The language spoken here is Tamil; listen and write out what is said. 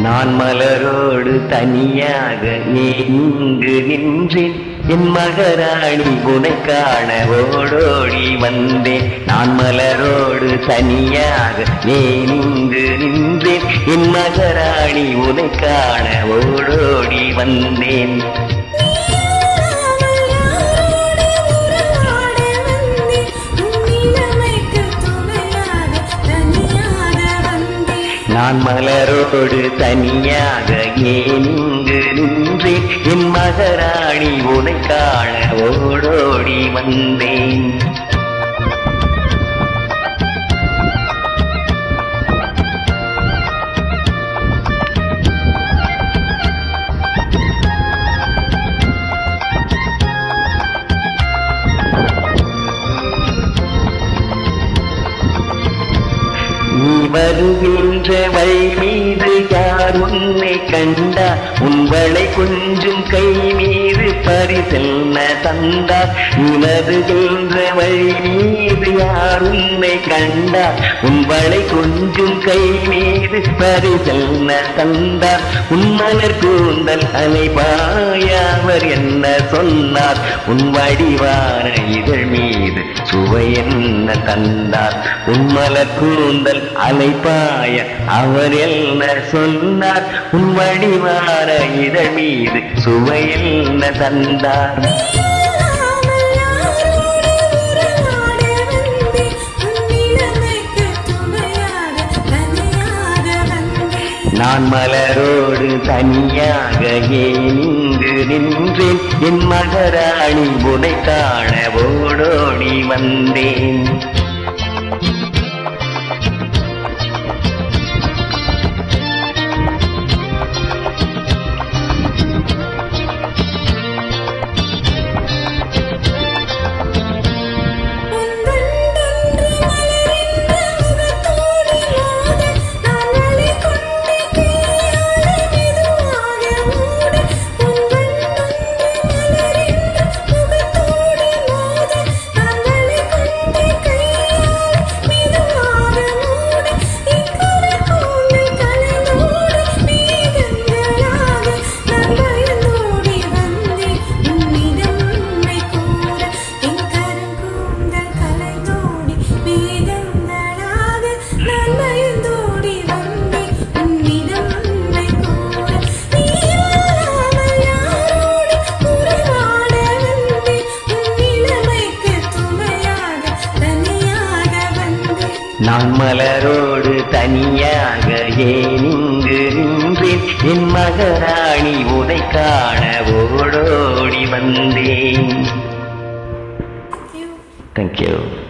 நான் மலரோடு தனியாக இங்கு நின்றேன் என் மகராணி உனை காண ஓடோடி வந்தேன் நான் மலரோடு தனியாக ஏன் இங்கு நின்றேன் என் மகராணி உனை காண ஓடோடி வந்தேன் நான் மலரோடு தனியாக ஏன் இங்கு நின்றேன் என் மகராணி உனை காண ஓடோடி வந்தேன் நீ வருகின்ற வழி மீது யார் உன்னை கண்டா உங்களை கொஞ்சம் கை மீது பரிசெல்ல தந்தார் நீ வருகின்ற வழி மீது யார் உன்னை கண்டா உங்களை கொஞ்சம் கை மீது பரிசெல்ல தந்தார் உன்மலர் கூந்தல் அலைபாயாவர் என்ன சொன்னார் உன் வடிவான இதழ் மீது சுவை என்ன தந்தார் உன்மலர் கூந்தல் அலைப்பாய அவர் என்ன சொன்னார் உன் வடிவான இதழ் மீது சுவை என்ன தந்தார் நான் மலரோடு தனியாக ஏன் இங்கு நின்றேன் என் மகராணி உனை காண ஓடோடி வந்தேன் நான் மலரோடு தனியாக ஏன் இங்கு நின்றேன் என் மகராணி உதை காண ஓடோடி வந்தேன் தேங்க்யூ